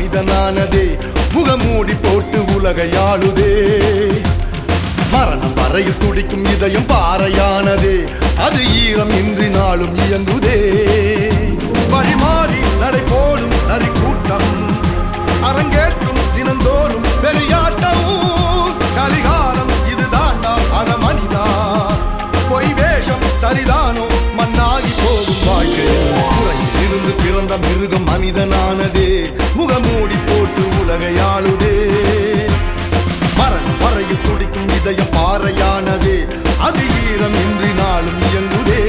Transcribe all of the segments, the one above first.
மனிதனானதே முகமூடி போட்டு உலகை ஆளுதே மரணம் வரையில் துடிக்கும் இதயம் பாறையானதே அது ஈரம் இன்றி நாளும் இயங்குதே வழிமாறி நடை போடும் நரி கூட்டம் அரங்கேற்றும் தினந்தோறும் பெரியாட்டம் கலிகாலம் இது தாண்டா அட மனிதா பொய் வேஷம் சரிதானோ மண்ணாகி போகும் வாழ்க்கையில் குறையில் இருந்து பிறந்த மிருகம் மனிதனானதே முகமூடி போட்டு உலகை ஆளுதே மரணம் வரையில் துடிக்கும் இதயம் பாறையானதே அது ஈரம் இன்றி நாளும் இயங்குதே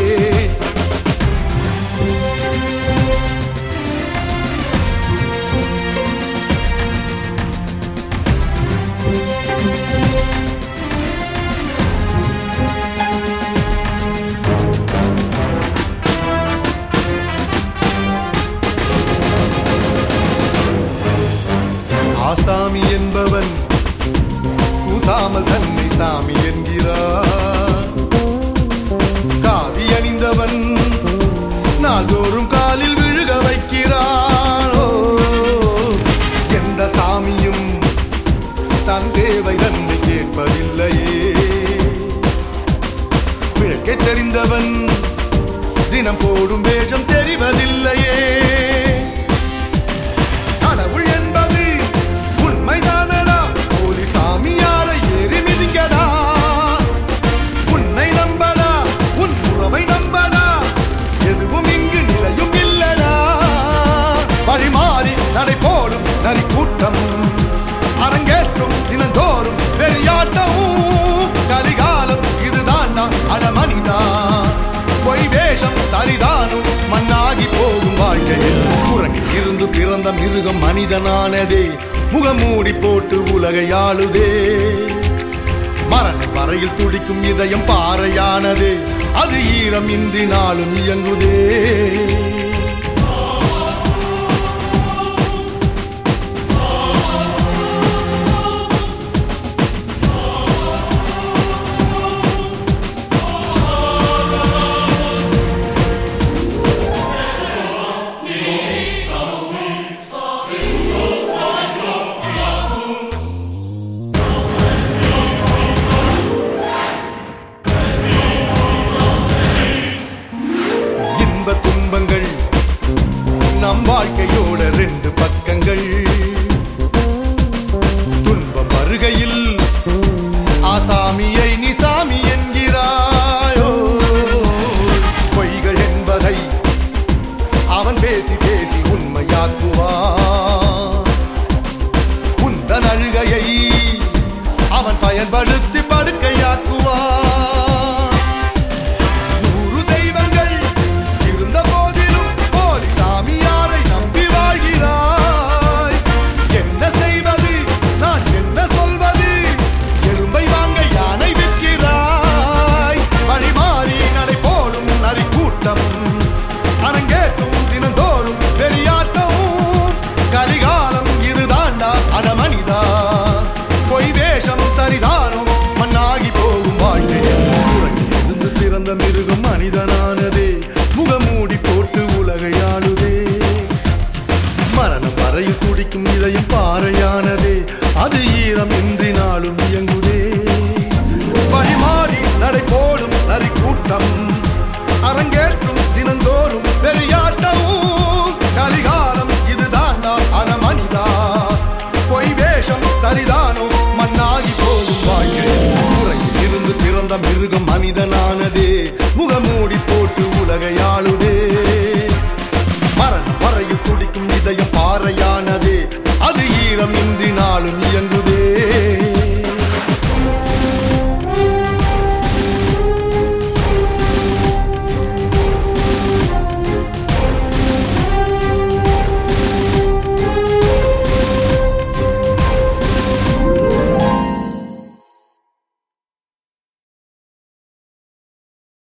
ஆசாமி என்பவன் கூசாமல் தன்னை சாமி என்கிறார் காவி அணிந்தவன் நாள்தோறும் காலில் விழுக வைக்கிறான் ஓ, எந்த சாமியும் தன் தேவை தன்னை கேட்பதில்லையே விளக்கை தெரிந்தவன் தினம் போடும் வேஷம் தெரிவதில்லையே கடவுள் என்பது உண்மைதானடா போலி சாமியாரை ஏறி மிதிக்கடா உன்னை நம்படா உன் உறவை நம்படா எதுவும் இங்கு நிலையும் இல்லடா வழிமாறி நடை போடும் நரி கூட்டம் அரங்கேற்றும் தினந்தோறும் பெரியாட்டம் கலிகாலம் இதுதான் அட மனிதா பொய் வேஷம் சரிதானும் மண்ணாகி போகும் வாழ்க்கையில் குரங்கில் இருந்து பிறந்த மிருகம் மனிதனானதே முகமூடி போட்டு உலகை ஆளுதே மரணம் வரையில் துடிக்கும் இதயம் பாறையானதே அது ஈரம் இன்றி நாளும் இயங்குதே இன்ப துன்பங்கள் நம் வாழ்க்கையோட ரெண்டு பக்கங்கள் துன்பம் வருகையில் ஆசாமியை நீ சாமி என்கிறாயோ பொய்கள் என்பதை அவன் பேசி பேசி உண்மையாக்குவான் உந்தன் அழுகையை அவன் பயன்படுத்தி படுக்கையாக்குவான் நூறு தெய்வங்கள் இருந்த போதிலும் போலி சாமியாரை நம்பி வாழ்கிறாய் என்ன செய்வது நான் என்ன சொல்வது எறும்பை வாங்க யானை விற்கிறாய் வழிமாறி நடை போடும் நரி கூட்டம் அரங்கேற்றும் தினந்தோறும் பெரியாட்டம் கலிகாலம் இதுதாண்டா அட மனிதா பொய் வேஷம் சரிதானோ மண்ணாகி போகும் வாழ்க்கையில் உறங்கில் இருந்து பிறந்த மிருகம் மனிதனானதே முகமூடி போட்டு உலகை ஆளுதே மரணம் வரையில் துடிக்கும் இதயம் பாறையானதே அது ஈரம் இன்றி நாளும் இயங்குதே வழிமாறி நடை போடும் நரி கூட்டம் அரங்கேற்றும் தினந்தோறும் பெரியாட்டம் கலிகாலம் இதுதாண்டா அட மனிதா பொய் வேஷம் சரிதானோ மண்ணாகி போகும் வாழ்க்கை உறங்கில் இருந்து பிறந்த மிருகம் மனிதனா